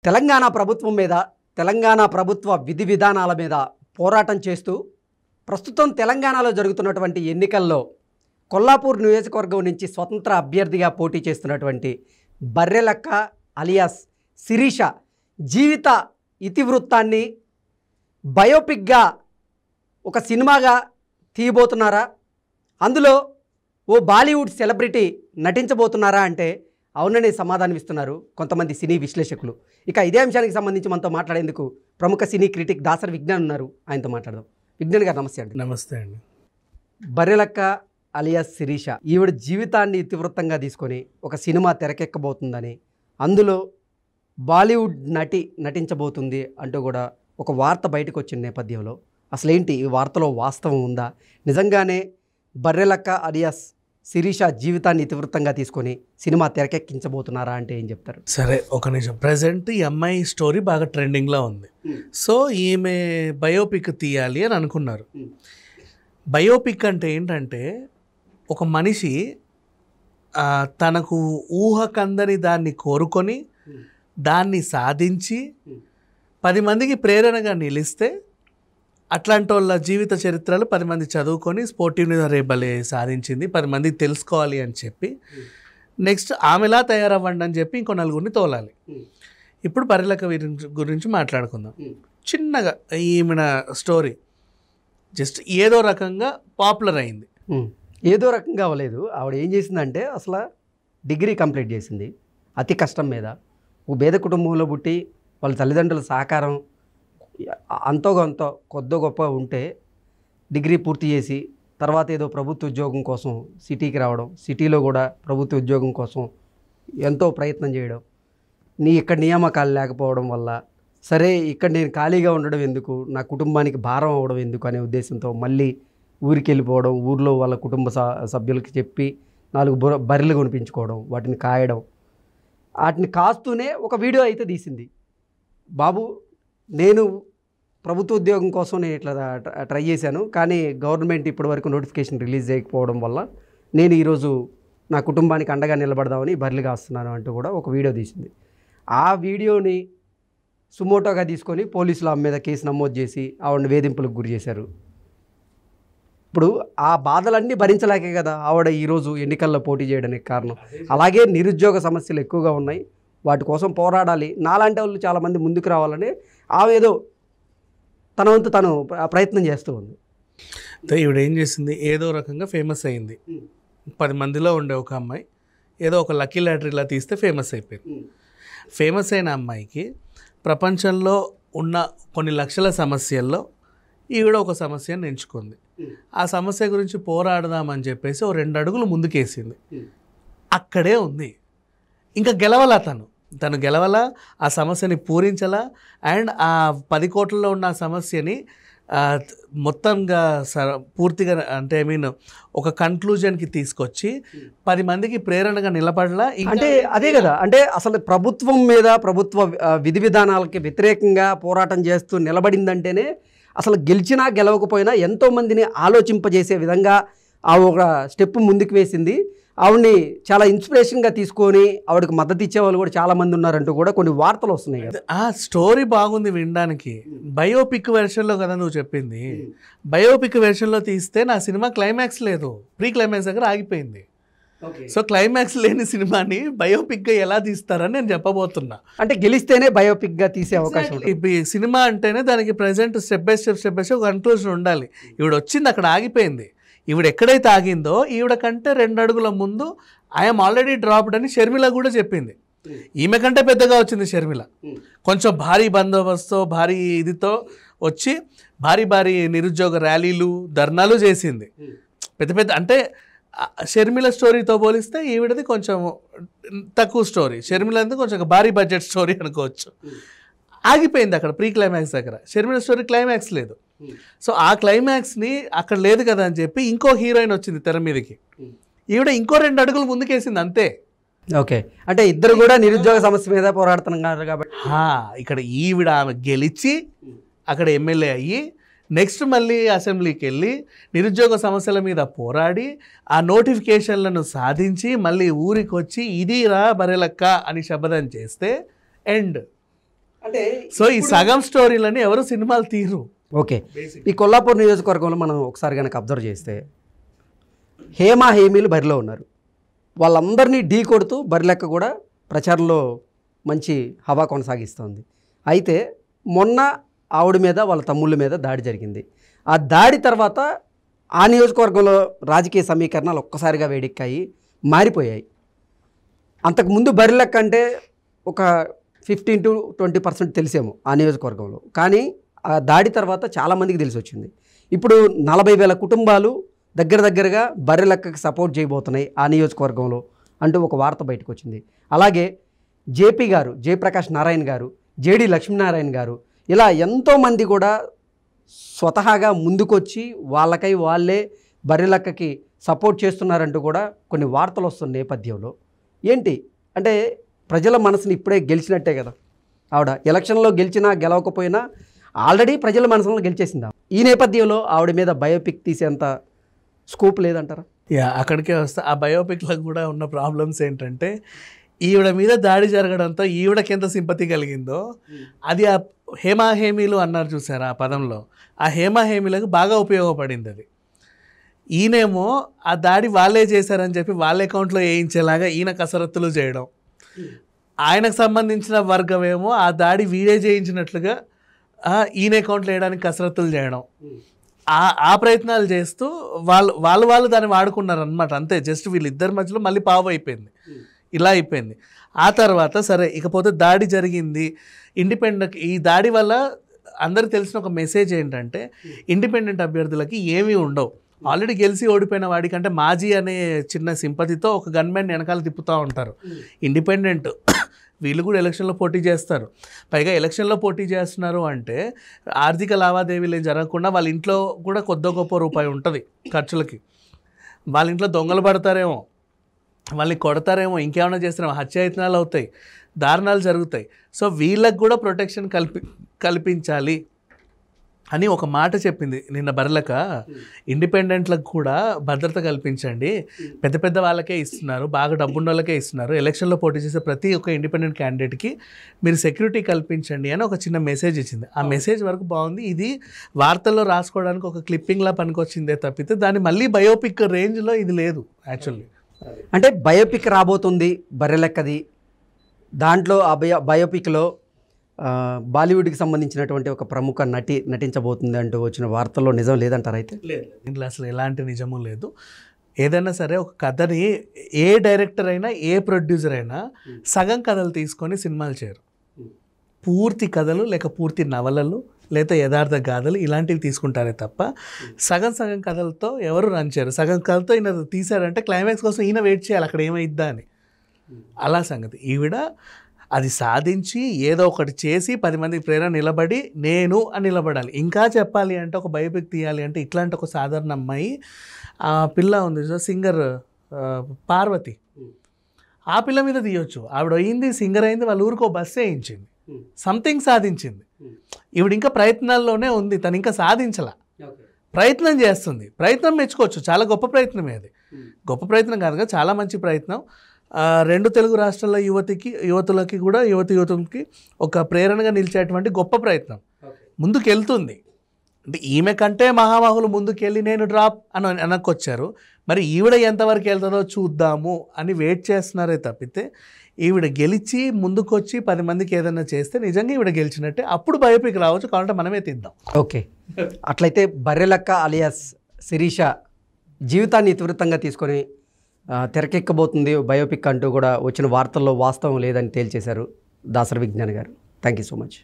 తెలంగాణ ప్రభుత్వం మీద తెలంగాణ ప్రభుత్వ విధి విధానాల మీద పోరాటం చేస్తూ ప్రస్తుతం తెలంగాణలో జరుగుతున్నటువంటి ఎన్నికల్లో కొల్లాపూర్ నియోజకవర్గం నుంచి స్వతంత్ర అభ్యర్థిగా పోటీ చేస్తున్నటువంటి బర్రెలక్క అలియాస్ శిరీష జీవిత ఇతివృత్తాన్ని బయోపిక్గా ఒక సినిమాగా తీయబోతున్నారా అందులో ఓ బాలీవుడ్ సెలబ్రిటీ నటించబోతున్నారా అంటే అవుననే సమాధానం ఇస్తున్నారు కొంతమంది సినీ విశ్లేషకులు ఇక ఇదే అంశానికి సంబంధించి మనతో మాట్లాడేందుకు ప్రముఖ సినీ క్రిటిక్ దాసరి విజ్ఞాన్ ఉన్నారు ఆయనతో మాట్లాడదాం విజ్ఞాన్ గారు నమస్తే అండి నమస్తే అండి బర్రెలక్క అలియాస్ శిరీష ఈవిడ జీవితాన్ని ఇతివృత్తంగా తీసుకొని ఒక సినిమా తెరకెక్కబోతుందని అందులో బాలీవుడ్ నటి నటించబోతుంది అంటూ కూడా ఒక వార్త బయటకు వచ్చిన నేపథ్యంలో అసలేంటి ఈ వార్తలో వాస్తవం ఉందా నిజంగానే బర్రెలక్క అలియాస్ శిరీష జీవితాన్ని ఇతివృత్తంగా తీసుకొని సినిమా తెరకెక్కించబోతున్నారా అంటే ఏం చెప్తారు సరే ఒక నిమిషం ప్రజెంట్ ఈ అమ్మాయి స్టోరీ బాగా ట్రెండింగ్లో ఉంది సో ఈమె బయోపిక్ తీయాలి అని అనుకున్నారు Hmm. బయోపిక్ అంటే ఏంటంటే ఒక మనిషి ఆ, తనకు ఊహకందని దాన్ని కోరుకొని Hmm. దాన్ని సాధించి Hmm. పది మందికి ప్రేరణగా నిలిస్తే అట్లాంటి వాళ్ళ జీవిత చరిత్రలు పది మంది చదువుకొని స్పోర్టివ్ మీద రేబలే సాధించింది పది మందికి తెలుసుకోవాలి అని చెప్పి నెక్స్ట్ ఆమెలా తయారవ్వండి అని చెప్పి ఇంకో నలుగురిని తోలాలి ఇప్పుడు పరిలక గురించి గురించి మాట్లాడుకుందాం చిన్నగా ఈమెన స్టోరీ జస్ట్ ఏదో రకంగా పాపులర్ అయింది ఉమ్. ఏదో రకంగా అవ్వలేదు ఆవిడ ఏం చేసిందంటే అసలు డిగ్రీ కంప్లీట్ చేసింది అతి కష్టం మీద ఓ పేద కుటుంబంలో పుట్టి వాళ్ళ తల్లిదండ్రుల సహకారం అంతో కొంత కొద్దో గొప్ప ఉంటే డిగ్రీ పూర్తి చేసి తర్వాత ఏదో ప్రభుత్వ ఉద్యోగం కోసం సిటీకి రావడం సిటీలో కూడా ప్రభుత్వ ఉద్యోగం కోసం ఎంతో ప్రయత్నం చేయడం నీ ఇక్కడ నియామకాలు లేకపోవడం వల్ల సరే ఇక్కడ నేను ఖాళీగా ఉండడం ఎందుకు నా కుటుంబానికి భారం అవ్వడం ఎందుకు అనే ఉద్దేశంతో మళ్ళీ ఊరికి వెళ్ళిపోవడం ఊర్లో వాళ్ళ కుటుంబ స- సభ్యులకి చెప్పి నాలుగు బుర్ర బర్రెలు కొనిపించుకోవడం వాటిని కాయడం వాటిని కాస్తూనే ఒక వీడియో అయితే తీసింది బాబు నేను ప్రభుత్వ ఉద్యోగం కోసం నేను ఇట్లా ట్ర- ట్రై చేశాను కానీ గవర్నమెంట్ ఇప్పటివరకు నోటిఫికేషన్ రిలీజ్ చేయకపోవడం వల్ల నేను ఈరోజు నా కుటుంబానికి అండగా నిలబడదామని బర్రెలు కాస్తున్నాను అంటూ కూడా ఒక వీడియో తీసింది ఆ వీడియోని సుమోటోగా తీసుకొని పోలీసులు ఆమె మీద కేసు నమోదు చేసి ఆవిడని వేధింపులకు గురి చేశారు ఇప్పుడు ఆ బాధలన్నీ భరించలేకే కదా ఆవిడ ఈరోజు ఎన్నికల్లో పోటీ చేయడానికి కారణం అలాగే నిరుద్యోగ సమస్యలు ఎక్కువగా ఉన్నాయి వాటి కోసం పోరాడాలి నాలాంటి వాళ్ళు చాలామంది ముందుకు రావాలని ఆమె ఏదో తన వంతు తను ప్ర- ప్రయత్నం చేస్తూ ఉంది అయితే ఈవిడ ఏం చేసింది ఏదో రకంగా ఫేమస్ అయింది పది మందిలో ఉండే ఒక అమ్మాయి ఏదో ఒక లక్కీ లాటరీలా తీస్తే ఫేమస్ అయిపోయింది ఫేమస్ అయిన అమ్మాయికి ప్రపంచంలో ఉన్న కొన్ని లక్షల సమస్యల్లో ఈవిడ ఒక సమస్యను ఎంచుకుంది ఆ సమస్య గురించి పోరాడదామని చెప్పేసి ఓ రెండు అడుగులు ముందుకేసింది అక్కడే ఉంది ఇంకా గెలవలా తను తను గెలవలా ఆ సమస్యని పూరించలా అండ్ ఆ పది కోట్లలో ఉన్న ఆ సమస్యని ఆ, మొత్తంగా స పూర్తిగా అంటే ఐ మీన్ ఒక కన్క్లూజన్కి తీసుకొచ్చి పది మందికి ప్రేరణగా నిలబడలా ఇంకా- అంటే అదే కదా అంటే అసలు ప్రభుత్వం మీద ప్రభుత్వ ఆ, విధి విధానాలకి వ్యతిరేకంగా పోరాటం చేస్తూ నిలబడిందంటేనే అసలు గెలిచినా గెలవకపోయినా ఎంతో మందిని ఆలోచింపజేసే విధంగా ఆ ఒక స్టెప్ ముందుకు వేసింది ఆవిడ్ని చాలా ఇన్స్పిరేషన్గా తీసుకొని ఆవిడకి మద్దతు ఇచ్చే వాళ్ళు కూడా చాలా మంది ఉన్నారంటూ కూడా కొన్ని వార్తలు వస్తున్నాయి కదా ఆ స్టోరీ బాగుంది వినడానికి బయోపిక్ వెర్షన్లో కదా నువ్వు చెప్పింది బయోపిక్ వెర్షన్లో తీస్తే నా సినిమా క్లైమాక్స్ లేదు ప్రీ క్లైమాక్స్ దగ్గర ఆగిపోయింది సో క్లైమాక్స్ లేని సినిమాని బయోపిక్గా ఎలా తీస్తారని నేను చెప్పబోతున్నా అంటే గెలిస్తేనే బయోపిక్గా తీసే అవకాశం ఉంటుంది ఇప్పుడు ఈ సినిమా అంటేనే దానికి present step by step step by step conclusion ఉండాలి ఈవిడ వచ్చింది అక్కడ ఆగిపోయింది ఈవిడ ఎక్కడైతే ఆగిందో ఈవిడ కంటే రెండు అడుగుల ముందు ఐఎమ్ ఆల్రెడీ డ్రాప్డ్ అని షర్మిల కూడా చెప్పింది ఈమె కంటే పెద్దగా వచ్చింది షర్మిల కొంచెం భారీ బందోబస్తు భారీ ఇదితో వచ్చి భారీ భారీ నిరుద్యోగ ర్యాలీలు ధర్నాలు చేసింది పెద్ద పెద్ద అంటే ఆ షర్మిల స్టోరీతో పోలిస్తే ఈవిడది కొంచెం తక్కువ స్టోరీ షర్మిల అంటే కొంచెం భారీ బడ్జెట్ స్టోరీ అనుకోవచ్చు ఆగిపోయింది అక్కడ ప్రీ క్లైమాక్స్ దగ్గర షర్మిల స్టోరీ క్లైమాక్స్ లేదు సో ఆ క్లైమాక్స్ని అక్కడ లేదు కదా అని చెప్పి ఇంకో హీరోయిన్ వచ్చింది తెర మీదకి ఈవిడ ఇంకో రెండు అడుగులు ముందుకేసింది అంతే ఓకే అంటే ఇద్దరు కూడా నిరుద్యోగ సమస్య మీద పోరాడుతున్నారు కాబట్టి హా, ఇక్కడ ఈవిడ ఆమె గెలిచి అక్కడ ఎమ్మెల్యే అయ్యి నెక్స్ట్ మళ్ళీ అసెంబ్లీకి వెళ్ళి నిరుద్యోగ సమస్యల మీద పోరాడి ఆ నోటిఫికేషన్లను సాధించి మళ్ళీ ఊరికి వచ్చి ఇది రా బరెలక్క అని శపథం చేస్తే ఎండ్ అంటే సో ఈ సగం స్టోరీలని ఎవరు సినిమాలు తీరు ఓకే ఈ కొల్లాపూర్ నియోజకవర్గంలో మనం ఒకసారి కనుక అబ్జర్వ్ చేస్తే హేమా హేమీలు బరిలో ఉన్నారు వాళ్ళందరినీ ఢీ కొడుతూ బరిలెక్క కూడా ప్రచారంలో మంచి హవా కొనసాగిస్తోంది అయితే మొన్న ఆవిడ మీద వాళ్ళ తమ్ముళ్ళ మీద దాడి జరిగింది ఆ దాడి తర్వాత ఆ నియోజకవర్గంలో రాజకీయ సమీకరణాలు ఒక్కసారిగా వేడెక్కాయి మారిపోయాయి అంతకుముందు బరిలెక్క అంటే ఒక ఫిఫ్టీన్ టు ట్వంటీ పర్సెంట్ తెలిసేమో ఆ నియోజకవర్గంలో కానీ ఆ దాడి తర్వాత చాలామందికి తెలిసి వచ్చింది ఇప్పుడు నలభై వేల కుటుంబాలు దగ్గర దగ్గరగా బర్రెలెక్కకి సపోర్ట్ చేయబోతున్నాయి ఆ నియోజకవర్గంలో అంటూ ఒక వార్త బయటకు వచ్చింది అలాగే జేపీ గారు జయప్రకాష్ నారాయణ గారు జేడి లక్ష్మీనారాయణ గారు ఇలా ఎంతోమంది కూడా స్వతహాగా ముందుకొచ్చి వాళ్ళకై వాళ్ళే బర్రెలెక్కకి సపోర్ట్ చేస్తున్నారంటూ కూడా కొన్ని వార్తలు వస్తున్న నేపథ్యంలో ఏంటి అంటే ప్రజల మనసుని ఇప్పుడే గెలిచినట్టే కదా ఆవిడ ఎలక్షన్లో గెలిచినా గెలవకపోయినా ఆల్రెడీ ప్రజల మనసులో గెలిచేసిందా ఈ నేపథ్యంలో ఆవిడ మీద బయోపిక్ తీసేంత స్కోప్ లేదంటారా యా అక్కడికే వస్తా ఆ బయోపిక్లో కూడా ఉన్న ప్రాబ్లమ్స్ ఏంటంటే ఈవిడ మీద దాడి జరగడంతో ఈవిడకి ఎంత సింపతి కలిగిందో అది ఆ హేమా హేమీలు అన్నారు చూసారా ఆ పదంలో ఆ హేమా హేమీలకు బాగా ఉపయోగపడింది అది ఈయనేమో ఆ దాడి వాళ్ళే చేశారని చెప్పి వాళ్ళ అకౌంట్లో వేయించేలాగా ఈయన కసరత్తులు చేయడం ఆయనకు సంబంధించిన వర్గమేమో ఆ దాడి వీడే చేయించినట్లుగా ఆ, ఈయన అకౌంట్లో వేయడానికి కసరత్తులు చేయడం ఆ ఆ ప్రయత్నాలు చేస్తూ వాళ్ళు వాళ్ళు వాళ్ళు దాన్ని వాడుకున్నారు అనమాట అంతే జస్ట్ వీళ్ళిద్దరి మధ్యలో మళ్ళీ పావు అయిపోయింది ఇలా అయిపోయింది ఆ తర్వాత సరే ఇకపోతే దాడి జరిగింది ఇండిపెండెంట్ ఈ దాడి వల్ల అందరికి తెలిసిన ఒక మెసేజ్ ఏంటంటే ఇండిపెండెంట్ అభ్యర్థులకి ఏమీ ఉండవు ఆల్రెడీ గెలిచి ఓడిపోయిన వాడికంటే మాజీ అనే చిన్న సింపతితో ఒక గన్మెన్ వెనకాల తిప్పుతూ ఉంటారు ఇండిపెండెంట్ వీళ్ళు కూడా ఎలక్షన్లో పోటీ చేస్తారు పైగా ఎలక్షన్లో పోటీ చేస్తున్నారు అంటే ఆర్థిక లావాదేవీలు ఏం జరగకుండా వాళ్ళ ఇంట్లో కూడా కొద్ది గొప్ప రూపాయి ఉంటుంది ఖర్చులకి వాళ్ళ ఇంట్లో దొంగలు పడతారేమో వాళ్ళని కొడతారేమో ఇంకేమైనా చేస్తారేమో హత్యాయత్నాలు అవుతాయి దారుణాలు జరుగుతాయి సో వీళ్ళకి కూడా ప్రొటెక్షన్ కల్పి కల్పించాలి అని ఒక మాట చెప్పింది నిన్న బర్లక ఇండిపెండెంట్లకు కూడా భద్రత కల్పించండి పెద్ద పెద్ద వాళ్ళకే ఇస్తున్నారు బాగా డబ్బున్న వాళ్ళకే ఇస్తున్నారు ఎలక్షన్లో పోటీ చేసే ప్రతి ఒక్క ఇండిపెండెంట్ క్యాండిడేట్కి మీరు సెక్యూరిటీ కల్పించండి అని ఒక చిన్న మెసేజ్ ఇచ్చింది ఆ మెసేజ్ వరకు బాగుంది ఇది వార్తల్లో రాసుకోవడానికి ఒక క్లిప్పింగ్లా పనికొచ్చిందే తప్పితే దాని మళ్ళీ బయోపిక్ రేంజ్లో ఇది లేదు యాక్చువల్లీ అంటే బయోపిక్ రాబోతుంది బర్రెలెక్కది దాంట్లో ఆ బయో బయోపిక్లో ఆ, బాలీవుడ్కి సంబంధించినటువంటి ఒక ప్రముఖ నటి నటించబోతుంది అంటూ వచ్చిన వార్తల్లో నిజం లేదంటారు అయితే లేదు దీంట్లో అసలు ఎలాంటి నిజము లేదు ఏదైనా సరే ఒక కథని ఏ డైరెక్టర్ అయినా ఏ ప్రొడ్యూసర్ అయినా సగం కథలు తీసుకొని సినిమాలు చేయరు పూర్తి కథలు లేక పూర్తి నవలలు లేదా యథార్థ గాథలు ఇలాంటివి తీసుకుంటారే తప్ప సగం సగం కథలతో ఎవరు రన్ చేయరు సగం కథతో ఈయన తీశారంటే క్లైమాక్స్ కోసం ఈయన వెయిట్ చేయాలి అక్కడ ఏమైద్దా అని అలా సంగతి ఈవిడ అది సాధించి ఏదో ఒకటి చేసి పది మందికి ప్రేరణ నిలబడి నేను అని నిలబడాలి ఇంకా చెప్పాలి అంటే ఒక బయోపిక్ తీయాలి అంటే ఇట్లాంటి ఒక సాధారణ అమ్మాయి ఆ పిల్ల ఉంది సింగర్ పార్వతి ఆ పిల్ల మీద తీయొచ్చు ఆవిడ అయింది సింగర్ అయింది వాళ్ళ ఊరికి ఒక బస్సు వేయించింది సంథింగ్ సాధించింది ఈవిడ ఇంకా ప్రయత్నాల్లోనే ఉంది తను ఇంకా సాధించలా ప్రయత్నం చేస్తుంది ప్రయత్నం మెచ్చుకోవచ్చు చాలా గొప్ప ప్రయత్నమే అది గొప్ప ప్రయత్నం కాదుగా చాలా మంచి ప్రయత్నం ఆ, రెండు తెలుగు రాష్ట్రాల యువతికి యువతులకి కూడా యువతి యువతులకి ఒక ప్రేరణగా నిలిచేటువంటి గొప్ప ప్రయత్నం ముందుకు వెళ్తుంది అంటే ఈమె కంటే మహామహులు ముందుకెళ్ళి నేను డ్రాప్ అని వెనక్కొచ్చారు మరి ఈవిడ ఎంతవరకు వెళ్తుందో చూద్దాము అని వెయిట్ చేస్తున్నారే తప్పితే ఈవిడ గెలిచి ముందుకొచ్చి పది మందికి ఏదైనా చేస్తే నిజంగా ఈవిడ గెలిచినట్టే అప్పుడు బయోపిక్ రావచ్చు కాబట్టి మనమే తీద్దాం ఓకే అట్లయితే బర్రెలక్క అలియాస్ శిరీష జీవితాన్ని ఇతివృత్తంగా తీసుకొని ఆ, తెరకెక్కబోతుంది బయోపిక్ అంటూ కూడా వచ్చిన వార్తల్లో వాస్తవం లేదని తేల్చేశారు దాసరి విజ్ఞాన్ గారు థ్యాంక్ యూ సో మచ్